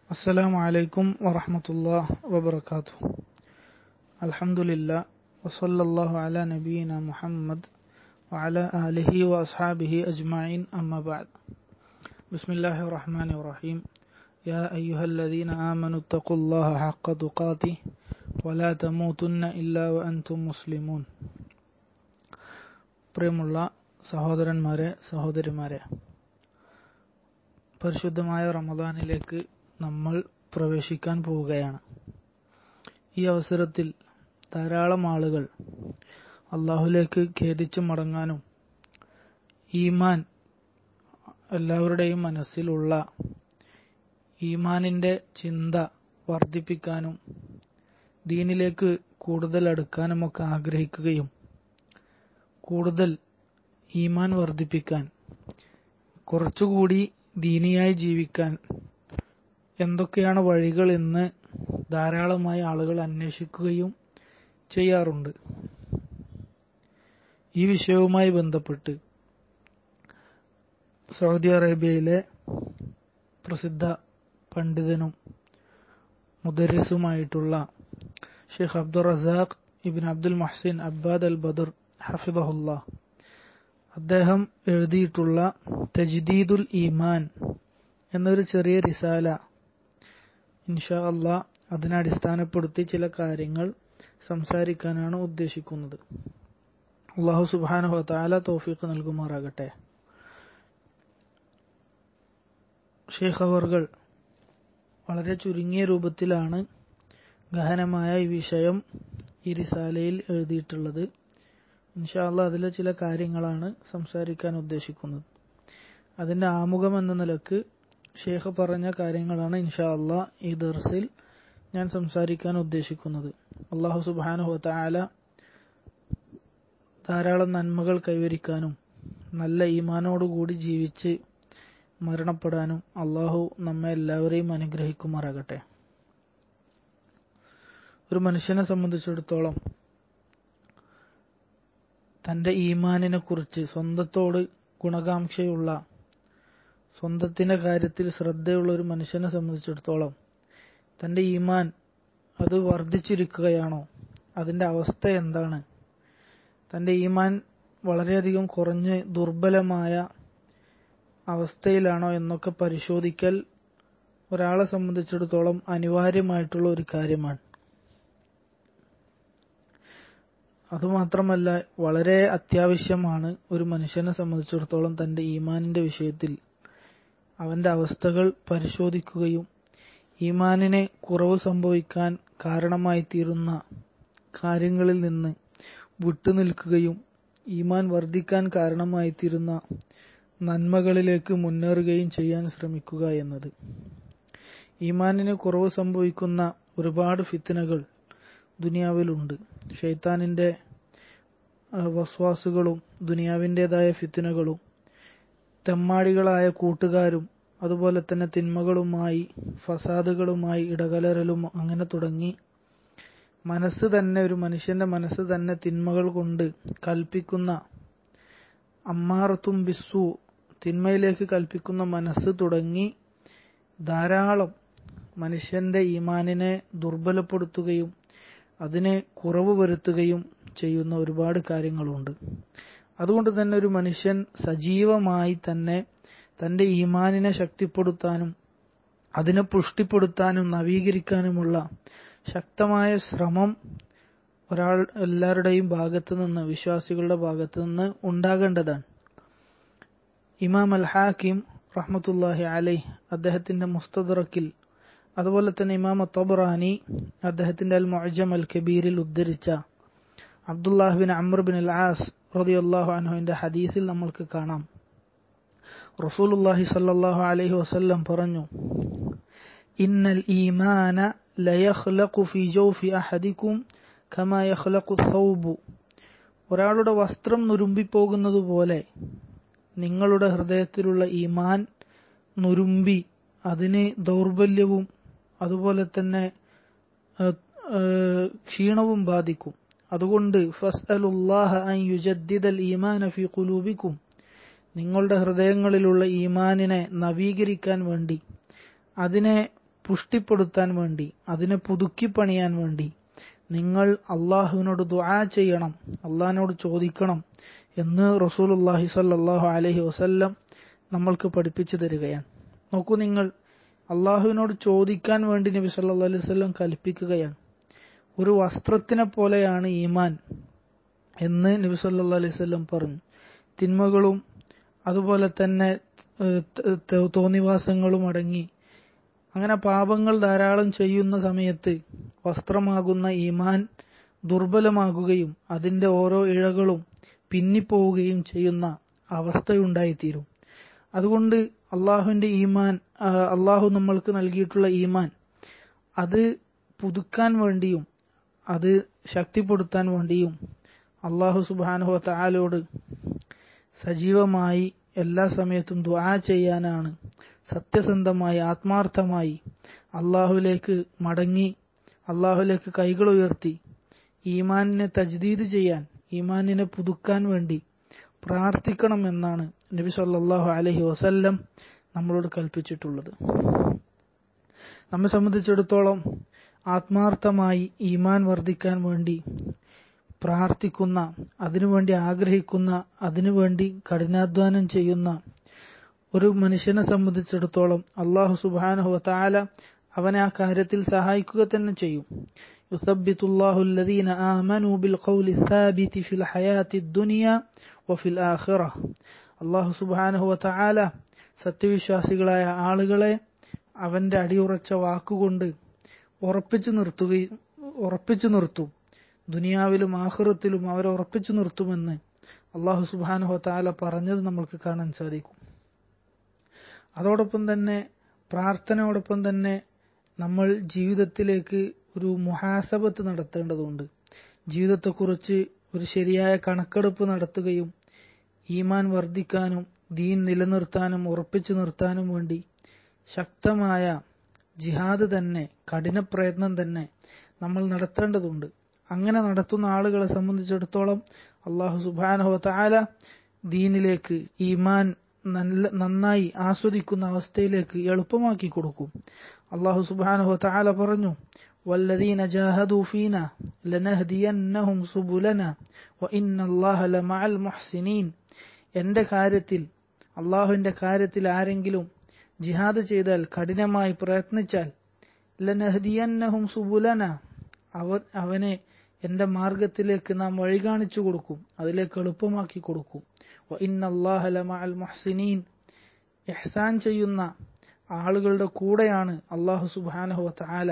السلام عليكم ورحمة الله وبركاته الحمد لله وصلى الله على نبينا محمد وعلى آله وأصحابه أجمعين أما بعد بسم الله الرحمن الرحيم يا أيها الذين آمنوا اتقوا الله حق تقاته ولا تموتن إلا وأنتم مسلمون പ്രിയമുള്ള സഹോദരന്മാരെ സഹോദരിമാരെ പരിശുദ്ധമായ റമദാനിലേക്ക് നമ്മൾ പ്രവേശിക്കാൻ പോവുകയാണ് ഈ അവസരത്തിൽ ധാരാളം ആളുകൾ അള്ളാഹുലേക്ക് ഖേദിച്ചു മടങ്ങാനും ഈമാൻ എല്ലാവരുടെയും മനസ്സിലുള്ള ഈമാനിന്റെ ചിന്ത വർദ്ധിപ്പിക്കാനും ദീനിലേക്ക് കൂടുതൽ അടുക്കാനുമൊക്കെ ആഗ്രഹിക്കുകയും കൂടുതൽ ഈമാൻ വർദ്ധിപ്പിക്കാൻ കുറച്ചുകൂടി ദീനിയായി ജീവിക്കാൻ എന്തൊക്കെയാണ് വഴികൾ എന്ന് ധാരാളമായി ആളുകൾ അന്വേഷിക്കുകയും ചെയ്യാറുണ്ട് ഈ വിഷയവുമായി ബന്ധപ്പെട്ട് സൗദി അറേബ്യയിലെ പ്രസിദ്ധ പണ്ഡിതനും മുദരിസുമായിട്ടുള്ള ഷെയ്ഖ് അബ്ദുൾ റസാഖ് ഇബിൻ അബ്ദുൽ മഹ്സിൻ അബ്ബാദ് അൽ ബദർ ഹഫിദഹുല്ല അദ്ദേഹം എഴുതിയിട്ടുള്ള തജ്ദീദുൽ ഈമാൻ എന്നൊരു ചെറിയ റിസാല ഇൻഷാ അള്ളാ അതിനെ അടിസ്ഥാനപ്പെടുത്തി ചില കാര്യങ്ങൾ സംസാരിക്കാനാണ് ഉദ്ദേശിക്കുന്നത് അള്ളാഹു സുബാനഹു താല തോഫീഖ് നൽകുമാറാകട്ടെ ഷെയ്ഖ് അവർകൾ വളരെ ചുരുങ്ങിയ രൂപത്തിലാണ് ഗഹനമായ ഈ വിഷയം ഈ റിസാലയിൽ എഴുതിയിട്ടുള്ളത് ഇൻഷാല്ല അതിലെ ചില കാര്യങ്ങളാണ് സംസാരിക്കാൻ ഉദ്ദേശിക്കുന്നത് അതിന്റെ ആമുഖം എന്ന നിലക്ക് ഷേഖ് പറഞ്ഞ കാര്യങ്ങളാണ് ഇൻഷാ അല്ല ഈ ദർസിൽ ഞാൻ സംസാരിക്കാൻ ഉദ്ദേശിക്കുന്നത് അള്ളാഹു സുബാനുഹു താല ധാരാളം നന്മകൾ കൈവരിക്കാനും നല്ല ഈമാനോടുകൂടി ജീവിച്ച് മരണപ്പെടാനും അള്ളാഹു നമ്മെ എല്ലാവരെയും അനുഗ്രഹിക്കുമാറാകട്ടെ ഒരു മനുഷ്യനെ സംബന്ധിച്ചിടത്തോളം തന്റെ ഈമാനിനെ കുറിച്ച് സ്വന്തത്തോട് ഗുണകാംക്ഷയുള്ള സ്വന്തത്തിന്റെ കാര്യത്തിൽ ശ്രദ്ധയുള്ള ഒരു മനുഷ്യനെ സംബന്ധിച്ചിടത്തോളം തന്റെ ഈമാൻ അത് വർദ്ധിച്ചിരിക്കുകയാണോ അതിന്റെ അവസ്ഥ എന്താണ് തന്റെ ഈമാൻ വളരെയധികം കുറഞ്ഞ് ദുർബലമായ അവസ്ഥയിലാണോ എന്നൊക്കെ പരിശോധിക്കൽ ഒരാളെ സംബന്ധിച്ചിടത്തോളം അനിവാര്യമായിട്ടുള്ള ഒരു കാര്യമാണ് അതുമാത്രമല്ല വളരെ അത്യാവശ്യമാണ് ഒരു മനുഷ്യനെ സംബന്ധിച്ചിടത്തോളം തന്റെ ഈമാനിന്റെ വിഷയത്തിൽ അവന്റെ അവസ്ഥകൾ പരിശോധിക്കുകയും ഈമാനിനെ കുറവ് സംഭവിക്കാൻ കാരണമായി തീരുന്ന കാര്യങ്ങളിൽ നിന്ന് വിട്ടുനിൽക്കുകയും ഈമാൻ വർദ്ധിക്കാൻ കാരണമായി തീരുന്ന നന്മകളിലേക്ക് മുന്നേറുകയും ചെയ്യാൻ ശ്രമിക്കുക എന്നത് ഈമാനിന് കുറവ് സംഭവിക്കുന്ന ഒരുപാട് ഫിത്തനകൾ ദുനിയാവിലുണ്ട് ഷെയ്ത്താനിന്റെ വസ്വാസുകളും ദുനിയാവിൻ്റെതായ ഫിത്തിനകളും തെമ്മാടികളായ കൂട്ടുകാരും അതുപോലെ തന്നെ തിന്മകളുമായി ഫസാദുകളുമായി ഇടകലരലും അങ്ങനെ തുടങ്ങി മനസ്സ് തന്നെ ഒരു മനുഷ്യന്റെ മനസ്സ് തന്നെ തിന്മകൾ കൊണ്ട് കൽപ്പിക്കുന്ന അമ്മാറത്തും ബിസ്സു തിന്മയിലേക്ക് കൽപ്പിക്കുന്ന മനസ്സ് തുടങ്ങി ധാരാളം മനുഷ്യന്റെ ഈമാനിനെ ദുർബലപ്പെടുത്തുകയും അതിനെ കുറവ് വരുത്തുകയും ചെയ്യുന്ന ഒരുപാട് കാര്യങ്ങളുണ്ട് അതുകൊണ്ട് തന്നെ ഒരു മനുഷ്യൻ സജീവമായി തന്നെ തന്റെ ഈമാനിനെ ശക്തിപ്പെടുത്താനും അതിനെ പുഷ്ടിപ്പെടുത്താനും നവീകരിക്കാനുമുള്ള ശക്തമായ ശ്രമം ഒരാൾ എല്ലാവരുടെയും ഭാഗത്തു നിന്ന് വിശ്വാസികളുടെ ഭാഗത്തു നിന്ന് ഉണ്ടാകേണ്ടതാണ് ഇമാം അൽ ഹാക്കിം റഹ്മത്തുല്ലാഹി അലൈഹ് അദ്ദേഹത്തിന്റെ മുസ്തദറക്കിൽ അതുപോലെ തന്നെ ഇമാം തബറാനി അദ്ദേഹത്തിന്റെ അൽ മൊജം അൽ കബീറിൽ ഉദ്ധരിച്ച അബ്ദുല്ലാഹുബിൻ അമർ ബിൻ അൽ ആസ് റതിയല്ലാഹു അൻഹുവിന്റെ ഹദീസിൽ നമ്മൾക്ക് കാണാം റസൂലുല്ലാഹി സല്ലാഹു അലൈഹി വസല്ലം പറഞ്ഞു ഇന്നൽ ഈമാന ലയഖ്ലഖു ഫി ജൗഫി അഹദിക്കും കമാ യഖ്ലഖു ഥൗബു ഒരാളുടെ വസ്ത്രം നുരുമ്പിപ്പോകുന്നത് പോലെ നിങ്ങളുടെ ഹൃദയത്തിലുള്ള ഈമാൻ നുരുമ്പി അതിന് ദൗർബല്യവും അതുപോലെ തന്നെ ക്ഷീണവും ബാധിക്കും അതുകൊണ്ട് ഫസ്അലുല്ലാഹ അൻ യുജദ്ദിദൽ ഈമാന ഫി ഖുലൂബിക്കും നിങ്ങളുടെ ഹൃദയങ്ങളിലുള്ള ഈമാനിനെ നവീകരിക്കാൻ വേണ്ടി അതിനെ പുഷ്ടിപ്പെടുത്താൻ വേണ്ടി അതിനെ പുതുക്കി പണിയാൻ വേണ്ടി നിങ്ങൾ അള്ളാഹുവിനോട് ദുആ ചെയ്യണം അള്ളാഹിനോട് ചോദിക്കണം എന്ന് റസൂലുല്ലാഹി സല്ലാഹു അലഹി വസല്ലം നമ്മൾക്ക് പഠിപ്പിച്ചു തരികയാണ് നോക്കൂ നിങ്ങൾ അള്ളാഹുവിനോട് ചോദിക്കാൻ വേണ്ടി നബി സല്ലാ അലൈഹി വസല്ലം കൽപ്പിക്കുകയാണ് ഒരു വസ്ത്രത്തിനെ പോലെയാണ് ഈമാൻ എന്ന് നബി സല്ലാ അലൈഹി വസല്ലം പറഞ്ഞു തിന്മകളും അതുപോലെ തന്നെ തോന്നിവാസങ്ങളും അടങ്ങി അങ്ങനെ പാപങ്ങൾ ധാരാളം ചെയ്യുന്ന സമയത്ത് വസ്ത്രമാകുന്ന ഈമാൻ ദുർബലമാകുകയും അതിന്റെ ഓരോ ഇഴകളും പിന്നിപ്പോവുകയും ചെയ്യുന്ന അവസ്ഥയുണ്ടായിത്തീരും അതുകൊണ്ട് അള്ളാഹുവിന്റെ ഈമാൻ അള്ളാഹു നമ്മൾക്ക് നൽകിയിട്ടുള്ള ഈമാൻ അത് പുതുക്കാൻ വേണ്ടിയും അത് ശക്തിപ്പെടുത്താൻ വേണ്ടിയും അള്ളാഹു സുബാനുഹ താലോട് സജീവമായി എല്ലാ സമയത്തും ദുആ ചെയ്യാനാണ് സത്യസന്ധമായി ആത്മാർത്ഥമായി അള്ളാഹുലേക്ക് മടങ്ങി അള്ളാഹുലേക്ക് കൈകൾ ഉയർത്തി ഈമാനിനെ തജ്ദീദ് ചെയ്യാൻ ഈമാനിനെ പുതുക്കാൻ വേണ്ടി പ്രാർത്ഥിക്കണം എന്നാണ് നബി സല്ലാഹു അലഹി വസല്ലം നമ്മളോട് കൽപ്പിച്ചിട്ടുള്ളത് നമ്മെ സംബന്ധിച്ചിടത്തോളം ആത്മാർത്ഥമായി ഈമാൻ വർദ്ധിക്കാൻ വേണ്ടി പ്രാർത്ഥിക്കുന്ന അതിനുവേണ്ടി ആഗ്രഹിക്കുന്ന അതിനുവേണ്ടി കഠിനാധ്വാനം ചെയ്യുന്ന ഒരു മനുഷ്യനെ സംബന്ധിച്ചിടത്തോളം അള്ളാഹു സുബാനഹു താല അവനെ ആ കാര്യത്തിൽ സഹായിക്കുക തന്നെ ചെയ്യും يثبت الله الذين آمنوا بالقول الثابت في الحياة الدنيا وفي الآخرة അള്ളാഹു സുബാനഹു വതാല സത്യവിശ്വാസികളായ ആളുകളെ അവന്റെ അടിയുറച്ച വാക്കുകൊണ്ട് ഉറപ്പിച്ചു നിർത്തുകയും ഉറപ്പിച്ചു നിർത്തും ദുനിയാവിലും ആഹ്റത്തിലും അവരെ ഉറപ്പിച്ചു നിർത്തുമെന്ന് അള്ളാഹു സുബാനഹു താല പറഞ്ഞത് നമ്മൾക്ക് കാണാൻ സാധിക്കും അതോടൊപ്പം തന്നെ പ്രാർത്ഥനയോടൊപ്പം തന്നെ നമ്മൾ ജീവിതത്തിലേക്ക് ഒരു മുഹാസബത്ത് നടത്തേണ്ടതുണ്ട് ജീവിതത്തെക്കുറിച്ച് ഒരു ശരിയായ കണക്കെടുപ്പ് നടത്തുകയും ഈമാൻ വർദ്ധിക്കാനും ദീൻ നിലനിർത്താനും ഉറപ്പിച്ചു നിർത്താനും വേണ്ടി ശക്തമായ ജിഹാദ് തന്നെ കഠിന പ്രയത്നം തന്നെ നമ്മൾ നടത്തേണ്ടതുണ്ട് അങ്ങനെ നടത്തുന്ന ആളുകളെ സംബന്ധിച്ചിടത്തോളം അള്ളാഹു സുബാനഹു താല ദീനിലേക്ക് ഈമാൻ നല്ല നന്നായി ആസ്വദിക്കുന്ന അവസ്ഥയിലേക്ക് എളുപ്പമാക്കി കൊടുക്കും അള്ളാഹു സുബാനഹു താല പറഞ്ഞു والذين جاهدوا فينا لنهدينهم سبلنا وإن الله لمع المحسنين എന്റെ കാര്യത്തിൽ അള്ളാഹുവിന്റെ കാര്യത്തിൽ ആരെങ്കിലും ജിഹാദ് ചെയ്താൽ കഠിനമായി പ്രയത്നിച്ചാൽ ലനഹദിയന്നഹും സുബുലന അവർ അവനെ എന്റെ മാർഗത്തിലേക്ക് നാം വഴി കാണിച്ചു കൊടുക്കും അതിലേക്ക് എളുപ്പമാക്കി കൊടുക്കും അൽ മുഹ്സിനീൻ ഇഹ്സാൻ ചെയ്യുന്ന ആളുകളുടെ കൂടെയാണ് അള്ളാഹു സുബാനഹു താല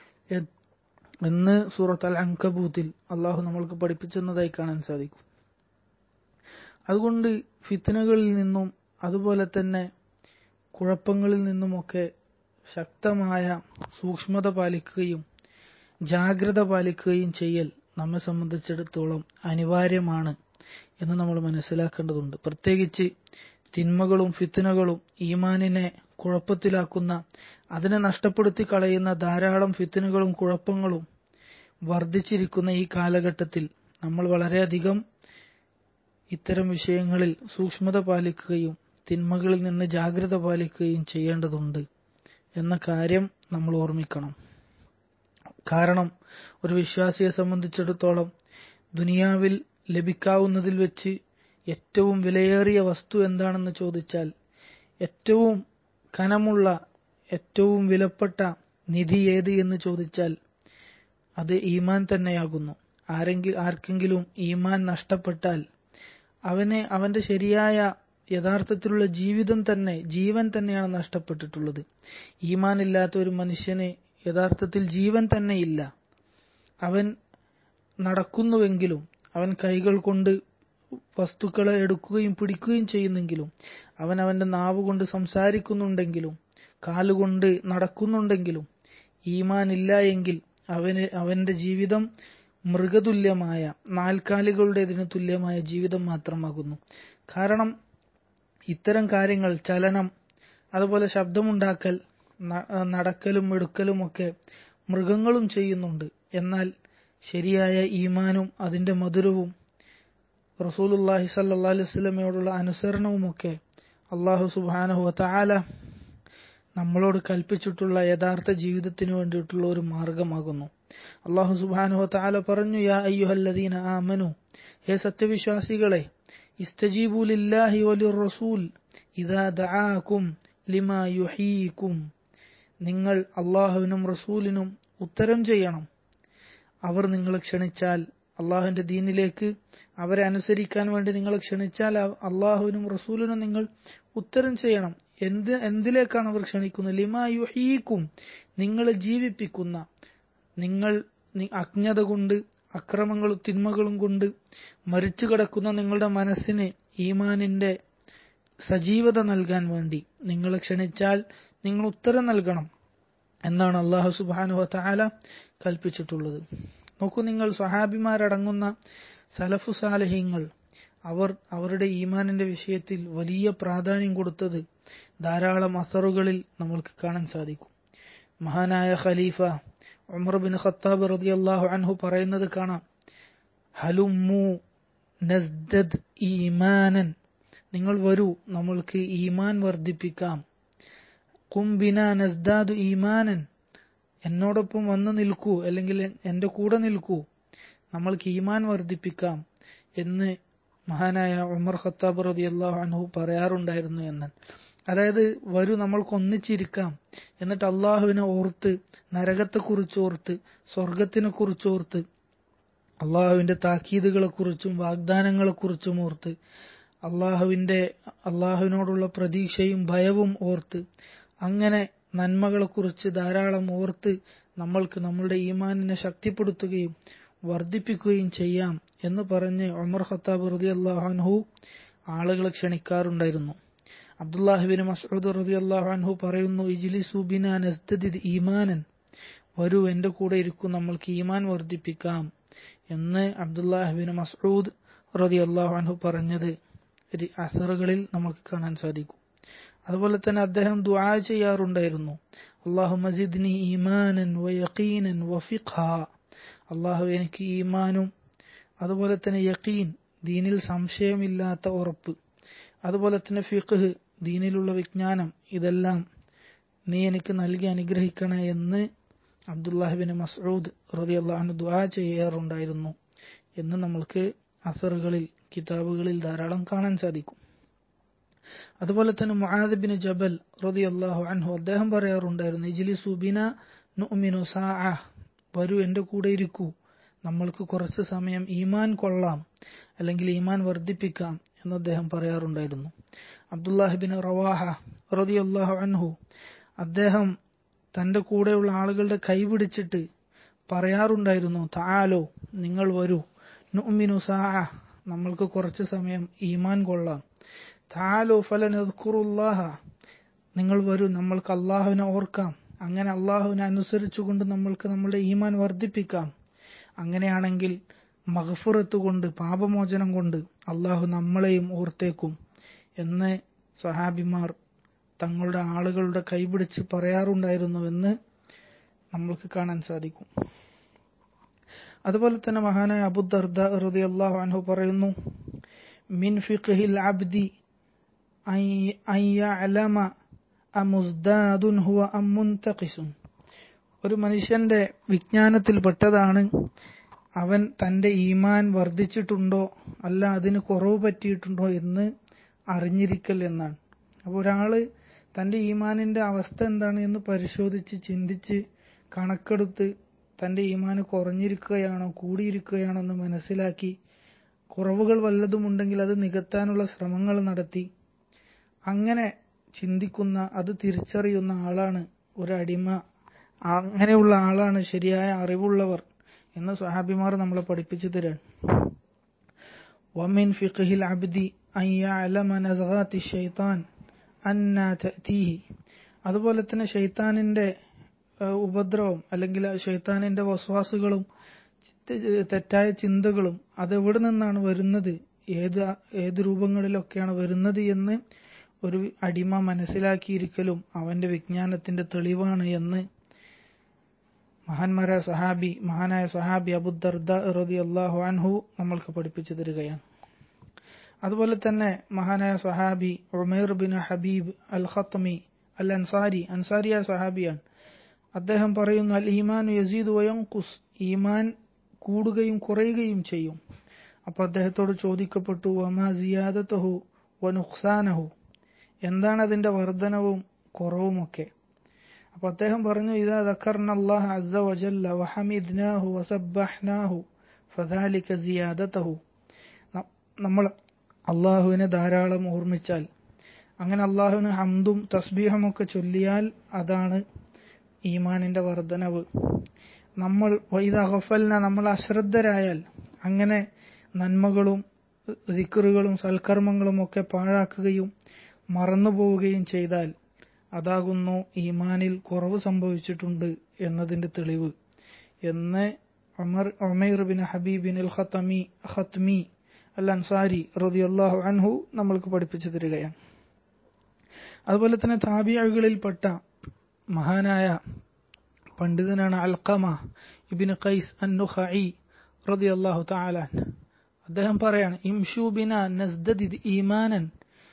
എന്ന് സൂറത്ത് അൽ അങ്കബൂത്തിൽ അള്ളാഹു നമ്മൾക്ക് പഠിപ്പിച്ചെന്നതായി കാണാൻ സാധിക്കും അതുകൊണ്ട് ഫിത്തനകളിൽ നിന്നും അതുപോലെ തന്നെ കുഴപ്പങ്ങളിൽ നിന്നുമൊക്കെ ശക്തമായ സൂക്ഷ്മത പാലിക്കുകയും ജാഗ്രത പാലിക്കുകയും ചെയ്യൽ നമ്മെ സംബന്ധിച്ചിടത്തോളം അനിവാര്യമാണ് എന്ന് നമ്മൾ മനസ്സിലാക്കേണ്ടതുണ്ട് പ്രത്യേകിച്ച് തിന്മകളും ഫിത്തനകളും ഈമാനിനെ കുഴപ്പത്തിലാക്കുന്ന അതിനെ നഷ്ടപ്പെടുത്തി കളയുന്ന ധാരാളം ഫിത്തനുകളും കുഴപ്പങ്ങളും വർദ്ധിച്ചിരിക്കുന്ന ഈ കാലഘട്ടത്തിൽ നമ്മൾ വളരെയധികം ഇത്തരം വിഷയങ്ങളിൽ സൂക്ഷ്മത പാലിക്കുകയും തിന്മകളിൽ നിന്ന് ജാഗ്രത പാലിക്കുകയും ചെയ്യേണ്ടതുണ്ട് എന്ന കാര്യം നമ്മൾ ഓർമ്മിക്കണം കാരണം ഒരു വിശ്വാസിയെ സംബന്ധിച്ചിടത്തോളം ദുനിയാവിൽ ലഭിക്കാവുന്നതിൽ വെച്ച് ഏറ്റവും വിലയേറിയ വസ്തു എന്താണെന്ന് ചോദിച്ചാൽ ഏറ്റവും കനമുള്ള ഏറ്റവും വിലപ്പെട്ട നിധി ഏത് എന്ന് ചോദിച്ചാൽ അത് ഈമാൻ തന്നെയാകുന്നു ആരെങ്കിലും ആർക്കെങ്കിലും ഈമാൻ നഷ്ടപ്പെട്ടാൽ അവന് അവന്റെ ശരിയായ യഥാർത്ഥത്തിലുള്ള ജീവിതം തന്നെ ജീവൻ തന്നെയാണ് നഷ്ടപ്പെട്ടിട്ടുള്ളത് ഈമാൻ ഇല്ലാത്ത ഒരു മനുഷ്യന് യഥാർത്ഥത്തിൽ ജീവൻ തന്നെ ഇല്ല അവൻ നടക്കുന്നുവെങ്കിലും അവൻ കൈകൾ കൊണ്ട് വസ്തുക്കളെ എടുക്കുകയും പിടിക്കുകയും ചെയ്യുന്നെങ്കിലും അവൻ അവന്റെ നാവ് കൊണ്ട് സംസാരിക്കുന്നുണ്ടെങ്കിലും കാലുകൊണ്ട് നടക്കുന്നുണ്ടെങ്കിലും ഈമാൻ ഇല്ല എങ്കിൽ അവന് അവന്റെ ജീവിതം മൃഗതുല്യമായ നാൽക്കാലികളുടേതിന് തുല്യമായ ജീവിതം മാത്രമാകുന്നു കാരണം ഇത്തരം കാര്യങ്ങൾ ചലനം അതുപോലെ ശബ്ദമുണ്ടാക്കൽ നടക്കലും എടുക്കലും ഒക്കെ മൃഗങ്ങളും ചെയ്യുന്നുണ്ട് എന്നാൽ ശരിയായ ഈമാനും അതിന്റെ മധുരവും റസൂലുല്ലാഹി സല്ലാ അലൈഹി സ്വലമയോടുള്ള അനുസരണവുമൊക്കെ അള്ളാഹു സുബാനഹു താല നമ്മളോട് കൽപ്പിച്ചിട്ടുള്ള യഥാർത്ഥ ജീവിതത്തിന് വേണ്ടിയിട്ടുള്ള ഒരു മാർഗമാകുന്നു അള്ളാഹു സുബാനുഹ താല പറഞ്ഞു യാ അയ്യുഹല്ലദീന ആമനു ഹേ സത്യവിശ്വാസികളെ ഇസ്തജീബു ലില്ലാഹി വലിർ റസൂൽ ഇദാ ദആകും ലിമാ യുഹീകും നിങ്ങൾ അള്ളാഹുവിനും റസൂലിനും ഉത്തരം ചെയ്യണം അവർ നിങ്ങളെ ക്ഷണിച്ചാൽ അള്ളാഹുവിന്റെ ദീനിലേക്ക് അവരെ അനുസരിക്കാൻ വേണ്ടി നിങ്ങളെ ക്ഷണിച്ചാൽ അള്ളാഹുവിനും റസൂലിനും നിങ്ങൾ ഉത്തരം ചെയ്യണം എന്ത് എന്തിലേക്കാണ് അവർ ക്ഷണിക്കുന്നത് ലിമാ യുഹീക്കും നിങ്ങളെ ജീവിപ്പിക്കുന്ന നിങ്ങൾ അജ്ഞത കൊണ്ട് അക്രമങ്ങളും തിന്മകളും കൊണ്ട് മരിച്ചു കിടക്കുന്ന നിങ്ങളുടെ മനസ്സിന് ഈമാനിന്റെ സജീവത നൽകാൻ വേണ്ടി നിങ്ങളെ ക്ഷണിച്ചാൽ നിങ്ങൾ ഉത്തരം നൽകണം എന്നാണ് അള്ളാഹു സുബാനുഹ താല കൽപ്പിച്ചിട്ടുള്ളത് നോക്കൂ നിങ്ങൾ സ്വഹാബിമാരടങ്ങുന്ന സലഫു സാലഹ്യങ്ങൾ അവർ അവരുടെ ഈമാനിന്റെ വിഷയത്തിൽ വലിയ പ്രാധാന്യം കൊടുത്തത് ധാരാളം അസറുകളിൽ നമ്മൾക്ക് കാണാൻ സാധിക്കും മഹാനായ ഖലീഫ ഉമർ ബിൻ ഖത്താബ് റളിയല്ലാഹു അൻഹു പറയുന്നത് കാണാം ഹലുമ്മു നസ്ദദ് ഈമാനൻ നിങ്ങൾ വരൂ നമ്മൾക്ക് ഈമാൻ വർദ്ധിപ്പിക്കാം കുംബിന നസ്ദാദു ഈമാനൻ എന്നോടൊപ്പം വന്ന് നിൽക്കൂ അല്ലെങ്കിൽ എന്റെ കൂടെ നിൽക്കൂ നമ്മൾക്ക് ഈമാൻ വർദ്ധിപ്പിക്കാം എന്ന് മഹാനായ ഉമർ ഖത്താബ് റളിയല്ലാഹു അൻഹു പറയാറുണ്ടായിരുന്നു എന്ന് അതായത് വരൂ നമ്മൾക്ക് ഒന്നിച്ചിരിക്കാം എന്നിട്ട് അള്ളാഹുവിനെ ഓർത്ത് നരകത്തെക്കുറിച്ച് ഓർത്ത് സ്വർഗത്തിനെ കുറിച്ച് ഓർത്ത് അള്ളാഹുവിന്റെ താക്കീതുകളെ കുറിച്ചും വാഗ്ദാനങ്ങളെ കുറിച്ചും ഓർത്ത് അള്ളാഹുവിന്റെ അള്ളാഹുവിനോടുള്ള പ്രതീക്ഷയും ഭയവും ഓർത്ത് അങ്ങനെ നന്മകളെക്കുറിച്ച് ധാരാളം ഓർത്ത് നമ്മൾക്ക് നമ്മളുടെ ഈമാനിനെ ശക്തിപ്പെടുത്തുകയും വർദ്ധിപ്പിക്കുകയും ചെയ്യാം എന്ന് പറഞ്ഞ് ഉമർ ഖത്താബ് റതി അള്ളാഹു ആളുകളെ ക്ഷണിക്കാറുണ്ടായിരുന്നു അബ്ദുല്ലാഹിബിൻ മസൂദ് റതി അള്ളാഹു പറയുന്നു ഇജ്ലി സുബിന നസ്തദിദ് ഈമാനൻ വരൂ എന്റെ കൂടെ ഇരിക്കും നമ്മൾക്ക് ഈമാൻ വർദ്ധിപ്പിക്കാം എന്ന് അബ്ദുല്ലാഹിബിൻ മസൂദ് റതി അള്ളാഹു പറഞ്ഞത് അസറുകളിൽ നമുക്ക് കാണാൻ സാധിക്കും അതുപോലെ തന്നെ അദ്ദേഹം ദുആ ചെയ്യാറുണ്ടായിരുന്നു അള്ളാഹു മജിദ്നി ഈമാനൻ വയഖീനൻ വഫിഖ അള്ളാഹു എനിക്ക് ഈമാനും അതുപോലെ തന്നെ യഖീൻ ദീനിൽ സംശയമില്ലാത്ത ഉറപ്പ് അതുപോലെ തന്നെ ഫിഖ് ദീനിലുള്ള വിജ്ഞാനം ഇതെല്ലാം നീ എനിക്ക് നൽകി അനുഗ്രഹിക്കണേ എന്ന് അബ്ദുല്ലാഹിബിൻ മസൂദ് റതി അള്ളാഹു ദുആ ചെയ്യാറുണ്ടായിരുന്നു എന്ന് നമ്മൾക്ക് അസറുകളിൽ കിതാബുകളിൽ ധാരാളം കാണാൻ സാധിക്കും അതുപോലെ തന്നെ മുആദ് ബിൻ ജബൽ റതി അള്ളാഹു അൻഹു അദ്ദേഹം പറയാറുണ്ടായിരുന്നു ഇജ്ലി സുബിന നുഅ്മിനു സാഅ വരൂ എന്റെ കൂടെ ഇരിക്കൂ നമ്മൾക്ക് കുറച്ച് സമയം ഈമാൻ കൊള്ളാം അല്ലെങ്കിൽ ഈമാൻ വർദ്ധിപ്പിക്കാം എന്ന് അദ്ദേഹം പറയാറുണ്ടായിരുന്നു അബ്ദുല്ലാഹിബിൻ റവാഹ റതി അള്ളാഹു അൻഹു അദ്ദേഹം തന്റെ കൂടെയുള്ള ആളുകളുടെ കൈ പിടിച്ചിട്ട് പറയാറുണ്ടായിരുന്നു താലോ നിങ്ങൾ വരൂ നുഅ്മിനു സാഅ നമ്മൾക്ക് കുറച്ച് സമയം ഈമാൻ കൊള്ളാം താലോ ഫലനദ്കുറുല്ലാഹ നിങ്ങൾ വരൂ നമ്മൾക്ക് അള്ളാഹുവിനെ ഓർക്കാം അങ്ങനെ അള്ളാഹുവിനെ അനുസരിച്ചുകൊണ്ട് നമ്മൾക്ക് നമ്മുടെ ഈമാൻ വർദ്ധിപ്പിക്കാം അങ്ങനെയാണെങ്കിൽ മഹഫുറത്ത് കൊണ്ട് പാപമോചനം കൊണ്ട് അള്ളാഹു നമ്മളെയും ഓർത്തേക്കും എന്ന് സഹാബിമാർ തങ്ങളുടെ ആളുകളുടെ കൈപിടിച്ച് പറയാറുണ്ടായിരുന്നുവെന്ന് നമ്മൾക്ക് കാണാൻ സാധിക്കും അതുപോലെ തന്നെ മഹാനായ അബുദർദ റതി അള്ളാഹു അൻഹു പറയുന്നു മിൻ ഫിഖ്ഹിൽ അബ്ദി അയ്യഅലമ അമുസ്ദാദുൻ ഹുവ അം മുൻതഖിസുൻ ഒരു മനുഷ്യന്റെ വിജ്ഞാനത്തിൽപ്പെട്ടതാണ് അവൻ തന്റെ ഈമാൻ വർദ്ധിച്ചിട്ടുണ്ടോ അല്ല അതിന് കുറവ് പറ്റിയിട്ടുണ്ടോ എന്ന് അറിഞ്ഞിരിക്കൽ എന്നാണ് അപ്പോൾ ഒരാള് തന്റെ ഈമാനിന്റെ അവസ്ഥ എന്താണ് എന്ന് പരിശോധിച്ച് ചിന്തിച്ച് കണക്കെടുത്ത് തന്റെ ഈമാന് കുറഞ്ഞിരിക്കുകയാണോ കൂടിയിരിക്കുകയാണോ എന്ന് മനസ്സിലാക്കി കുറവുകൾ വല്ലതും ഉണ്ടെങ്കിൽ അത് നികത്താനുള്ള ശ്രമങ്ങൾ നടത്തി അങ്ങനെ ചിന്തിക്കുന്ന അത് തിരിച്ചറിയുന്ന ആളാണ് ഒരു അടിമ അങ്ങനെയുള്ള ആളാണ് ശരിയായ അറിവുള്ളവർ എന്ന് സ്വഹാബിമാർ നമ്മളെ പഠിപ്പിച്ചു തരാൻ വമിൻ ഫിഖ്ഹിൽ അബ്ദി അൻ യഅലമ നസ്ഗാത്തി ശൈത്താൻ അന്നാ തഅതീഹി അതുപോലെ തന്നെ ഷെയ്ത്താനിന്റെ ഉപദ്രവം അല്ലെങ്കിൽ ഷെയ്ത്താനിന്റെ വസ്വാസുകളും തെറ്റായ ചിന്തകളും അതെവിടെ നിന്നാണ് വരുന്നത് ഏത് ഏത് രൂപങ്ങളിലൊക്കെയാണ് വരുന്നത് എന്ന് ഒരു അടിമ മനസ്സിലാക്കിയിരിക്കലും അവന്റെ വിജ്ഞാനത്തിന്റെ തെളിവാണ് എന്ന് മഹാന്മാരായ സഹാബി മഹാനായ സഹാബി അബുദർദ റതി അള്ളാഹു അൻഹു നമ്മൾക്ക് പഠിപ്പിച്ചു തരികയാണ് അതുപോലെ തന്നെ മഹാനായ സഹാബി ഉമേർ ബിൻ ഹബീബ് അൽ ഖത്തമി അൽ അൻസാരി അൻസാരിയ സഹാബിയാണ് അദ്ദേഹം പറയുന്നു അൽ ഈമാൻ യസീദ് വയങ്കുസ് ഈമാൻ കൂടുകയും കുറയുകയും ചെയ്യും അപ്പൊ അദ്ദേഹത്തോട് ചോദിക്കപ്പെട്ടു വമാ സിയാദത്തഹു വനുഖ്സാനഹു എന്താണ് അതിന്റെ വർധനവും കുറവുമൊക്കെ അപ്പൊ അദ്ദേഹം പറഞ്ഞു ഇതാ ദക്കർന അല്ലാഹ അസ്സ വജല്ല വഹമിദ്നാഹു വസബ്ബഹ്നാഹു ഫദാലിക സിയാദതഹു നമ്മൾ അള്ളാഹുവിനെ ധാരാളം ഓർമ്മിച്ചാൽ അങ്ങനെ അള്ളാഹുവിന് ഹംദും തസ്ബീഹും ഒക്കെ ചൊല്ലിയാൽ അതാണ് ഈമാനിന്റെ വർധനവ് നമ്മൾ വൈദ അഹഫൽന നമ്മൾ അശ്രദ്ധരായാൽ അങ്ങനെ നന്മകളും ദിക്കറുകളും സൽക്കർമ്മങ്ങളും ഒക്കെ പാഴാക്കുകയും മറന്നുപോവുകയും ചെയ്താൽ അതാകുന്നു ഈമാനിൽ കുറവ് സംഭവിച്ചിട്ടുണ്ട് എന്നതിന്റെ തെളിവ് എന്ന് ഉമർ ഉമൈർ ബിൻ ഹബീബിൻ അൽ ഖത്തമി ഖത്മി അൽ അൻസാരി റളിയല്ലാഹു അൻഹു നമ്മൾക്ക് പഠിപ്പിച്ചു തരികയാണ് അതുപോലെ തന്നെ താബിയകളിൽപ്പെട്ട മഹാനായ പണ്ഡിതനാണ് അൽഖമ ഇബിൻ ഖൈസ് അന്നുഖഈ റളിയല്ലാഹു തആല അദ്ദേഹം പറയാണ് ഇംഷു ബിന നസ്ദദിദ് ഈമാനൻ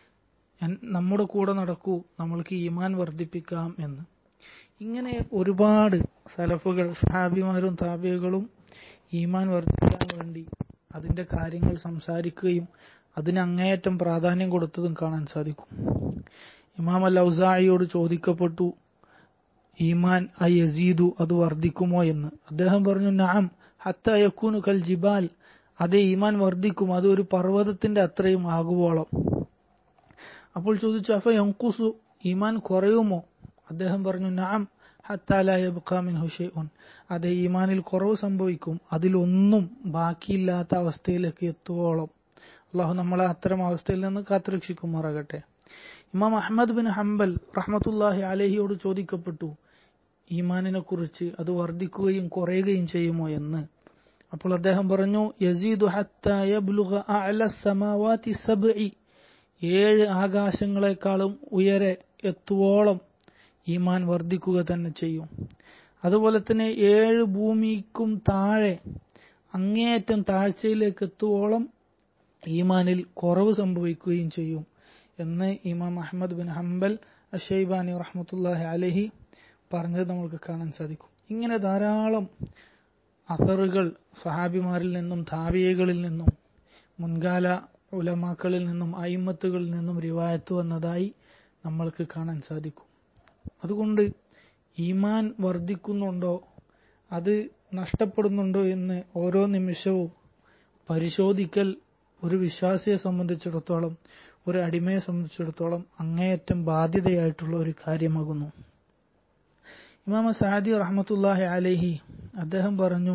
നമ്മുടെ കൂടെ നടക്കൂ നമ്മൾക്ക് ഈമാൻ വർദ്ധിപ്പിക്കാം എന്ന് ഇങ്ങനെ ഒരുപാട് സലഫുകൾ സഹാബിമാരും താബികളും ഈമാൻ വർദ്ധിപ്പിക്കാൻ വേണ്ടി അതിന്റെ കാര്യങ്ങൾ സംസാരിക്കുകയും അതിന് അങ്ങേയറ്റം പ്രാധാന്യം കൊടുത്തതും കാണാൻ സാധിക്കും ഇമാം അൽ ഔസായിയോട് ചോദിക്കപ്പെട്ടു ഈമാൻ ഐ യസീദു അത് വർദ്ധിക്കുമോ എന്ന് അദ്ദേഹം പറഞ്ഞു നാം ഹത്ത യക്കൂനു കൽ ജിബാൽ അതേ ഈമാൻ വർദ്ധിക്കും അത് ഒരു പർവ്വതത്തിന്റെ അത്രയും ആകുവോളം അപ്പോൾ ചോദിച്ചു അഫ യങ്കുസു ഈമാൻ കുറയുമോ അദ്ദേഹം പറഞ്ഞു നാം ഹത്താലായബുഖാമിൻ ഹുഷേഉൻ അതെ ഈമാനിൽ കുറവ് സംഭവിക്കും അതിലൊന്നും ബാക്കിയില്ലാത്ത അവസ്ഥയിലേക്ക് എത്തുവോളം അള്ളാഹു നമ്മളെ അത്തരം അവസ്ഥയിൽ നിന്ന് കാത്തുരക്ഷിക്കുമാറാകട്ടെ ഇമാം അഹമ്മദ് ബിൻ ഹംബൽ റഹ്മത്തുല്ലാഹി അലഹിയോട് ചോദിക്കപ്പെട്ടു ഈമാനിനെ കുറിച്ച് അത് വർദ്ധിക്കുകയും കുറയുകയും ചെയ്യുമോ എന്ന് അപ്പോൾ അദ്ദേഹം പറഞ്ഞു യസീദു സമാവാതി സബ്ഇ ഏഴ് ആകാശങ്ങളെക്കാളും ഉയരെ എത്തുവോളം ഈമാൻ വർദ്ധിക്കുക തന്നെ ചെയ്യും അതുപോലെ തന്നെ ഏഴ് ഭൂമിക്കും താഴെ അങ്ങേയറ്റം താഴ്ചയിലേക്ക് എത്തുവോളം ഈമാനിൽ കുറവ് സംഭവിക്കുകയും ചെയ്യും എന്ന് ഇമാം അഹമ്മദ് ബിൻ ഹംബൽ അഷൈബാനി റഹ്മത്തുല്ലാഹി അലഹി പറഞ്ഞത് നമുക്ക് കാണാൻ സാധിക്കും ഇങ്ങനെ ധാരാളം അസറുകൾ സഹാബിമാരിൽ നിന്നും താവിയകളിൽ നിന്നും മുൻകാല ഉലമാക്കളിൽ നിന്നും അയിമത്തുകളിൽ നിന്നും റിവായത്ത് വന്നതായി നമ്മൾക്ക് കാണാൻ സാധിക്കും അതുകൊണ്ട് ഈമാൻ വർദ്ധിക്കുന്നുണ്ടോ അത് നഷ്ടപ്പെടുന്നുണ്ടോ എന്ന് ഓരോ നിമിഷവും പരിശോധിക്കൽ ഒരു വിശ്വാസിയെ സംബന്ധിച്ചിടത്തോളം ഒരു അടിമയെ സംബന്ധിച്ചിടത്തോളം അങ്ങേയറ്റം ബാധ്യതയായിട്ടുള്ള ഒരു കാര്യമാകുന്നു ഇമാമ സാദി റഹ്മത്തുല്ലാഹി അലഹി അദ്ദേഹം പറഞ്ഞു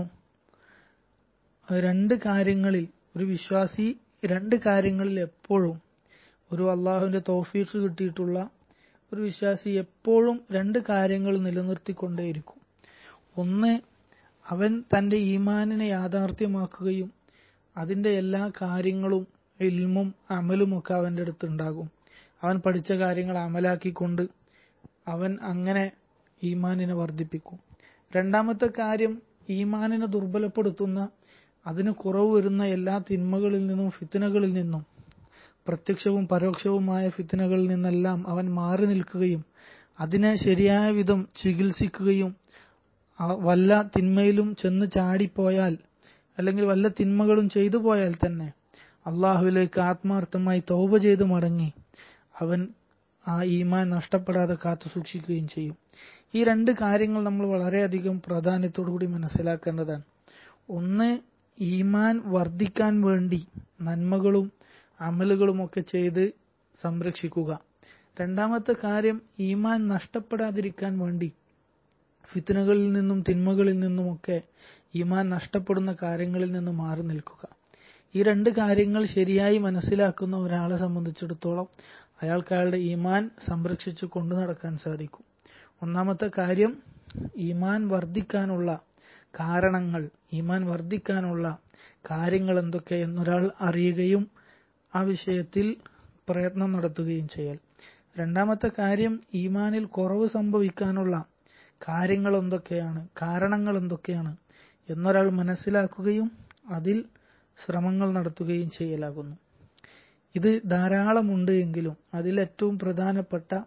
രണ്ട് കാര്യങ്ങളിൽ ഒരു വിശ്വാസി രണ്ട് കാര്യങ്ങളിൽ എപ്പോഴും ഒരു അള്ളാഹുവിന്റെ തൗഫീഖ് കിട്ടിയിട്ടുള്ള ഒരു വിശ്വാസി എപ്പോഴും രണ്ട് കാര്യങ്ങൾ നിലനിർത്തിക്കൊണ്ടേയിരിക്കും ഒന്ന് അവൻ തന്റെ ഈമാനിനെ യാഥാർത്ഥ്യമാക്കുകയും അതിന്റെ എല്ലാ കാര്യങ്ങളും ഇൽമും അമലുമൊക്കെ അവന്റെ അടുത്തുണ്ടാകും അവൻ പഠിച്ച കാര്യങ്ങൾ അമലാക്കിക്കൊണ്ട് അവൻ അങ്ങനെ ഈമാനിനെ വർദ്ധിപ്പിക്കും രണ്ടാമത്തെ കാര്യം ഈമാനിനെ ദുർബലപ്പെടുത്തുന്ന അതിന് കുറവ് വരുന്ന എല്ലാ തിന്മകളിൽ നിന്നും ഫിത്തനകളിൽ നിന്നും പ്രത്യക്ഷവും പരോക്ഷവുമായ ഫിത്തനകളിൽ നിന്നെല്ലാം അവൻ മാറി നിൽക്കുകയും അതിനെ ശരിയായ വിധം ചികിത്സിക്കുകയും വല്ല തിന്മയിലും ചെന്ന് ചാടിപ്പോയാൽ അല്ലെങ്കിൽ വല്ല തിന്മകളും ചെയ്തു പോയാൽ തന്നെ അള്ളാഹുവിലേക്ക് ആത്മാർത്ഥമായി തൗബ ചെയ്ത് മടങ്ങി അവൻ ആ ഈമാൻ നഷ്ടപ്പെടാതെ കാത്തു സൂക്ഷിക്കുകയും ചെയ്യും ഈ രണ്ട് കാര്യങ്ങൾ നമ്മൾ വളരെയധികം പ്രാധാന്യത്തോടുകൂടി മനസ്സിലാക്കേണ്ടതാണ് ഒന്ന് ഈമാൻ വർദ്ധിക്കാൻ വേണ്ടി നന്മകളും അമലുകളുമൊക്കെ ചെയ്ത് സംരക്ഷിക്കുക രണ്ടാമത്തെ കാര്യം ഈമാൻ നഷ്ടപ്പെടാതിരിക്കാൻ വേണ്ടി ഫിത്തനകളിൽ നിന്നും തിന്മകളിൽ നിന്നുമൊക്കെ ഈമാൻ നഷ്ടപ്പെടുന്ന കാര്യങ്ങളിൽ നിന്ന് മാറി നിൽക്കുക ഈ രണ്ട് കാര്യങ്ങൾ ശരിയായി മനസ്സിലാക്കുന്ന ഒരാളെ സംബന്ധിച്ചിടത്തോളം അയാൾക്ക് അയാളുടെ ഈമാൻ സംരക്ഷിച്ചു കൊണ്ടു നടക്കാൻ സാധിക്കും ഒന്നാമത്തെ കാര്യം ഈമാൻ വർദ്ധിക്കാനുള്ള കാരണങ്ങൾ ഈമാൻ വർദ്ധിക്കാനുള്ള കാര്യങ്ങൾ എന്തൊക്കെ എന്നൊരാൾ അറിയുകയും ആ വിഷയത്തിൽ പ്രയത്നം നടത്തുകയും ചെയ്യൽ രണ്ടാമത്തെ കാര്യം ഈമാനിൽ കുറവ് സംഭവിക്കാനുള്ള കാര്യങ്ങൾ എന്തൊക്കെയാണ് കാരണങ്ങൾ എന്തൊക്കെയാണ് എന്നൊരാൾ മനസ്സിലാക്കുകയും അതിൽ ശ്രമങ്ങൾ നടത്തുകയും ചെയ്യലാകുന്നു ഇത് ധാരാളമുണ്ട് എങ്കിലും അതിലേറ്റവും പ്രധാനപ്പെട്ട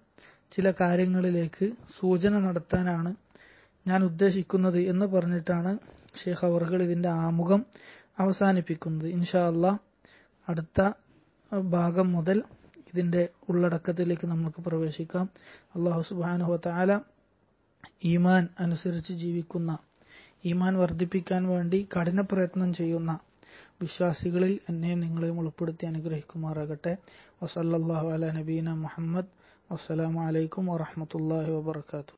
ചില കാര്യങ്ങളിലേക്ക് സൂചന നടത്താനാണ് ഞാൻ ഉദ്ദേശിക്കുന്നത് എന്ന് പറഞ്ഞിട്ടാണ് ഷെയ്ഖ് അവർകൾ ഇതിന്റെ ആമുഖം അവസാനിപ്പിക്കുന്നത് ഇൻഷാ അല്ലാ അടുത്ത ഭാഗം മുതൽ ഇതിന്റെ ഉള്ളടക്കത്തിലേക്ക് നമുക്ക് പ്രവേശിക്കാം അള്ളാഹു സുബാനുഹ താല ഈമാൻ അനുസരിച്ച് ജീവിക്കുന്ന ഈമാൻ വർദ്ധിപ്പിക്കാൻ വേണ്ടി കഠിന പ്രയത്നം ചെയ്യുന്ന വിശ്വാസികളിൽ എന്നെയും നിങ്ങളെയും ഉൾപ്പെടുത്തി അനുഗ്രഹിക്കുമാറാകട്ടെ വസല്ലാഹു അല നബീന മുഹമ്മദ് വസ്സലാമലൈക്കും വറഹമത്തല്ലാഹി വബർക്കാത്തു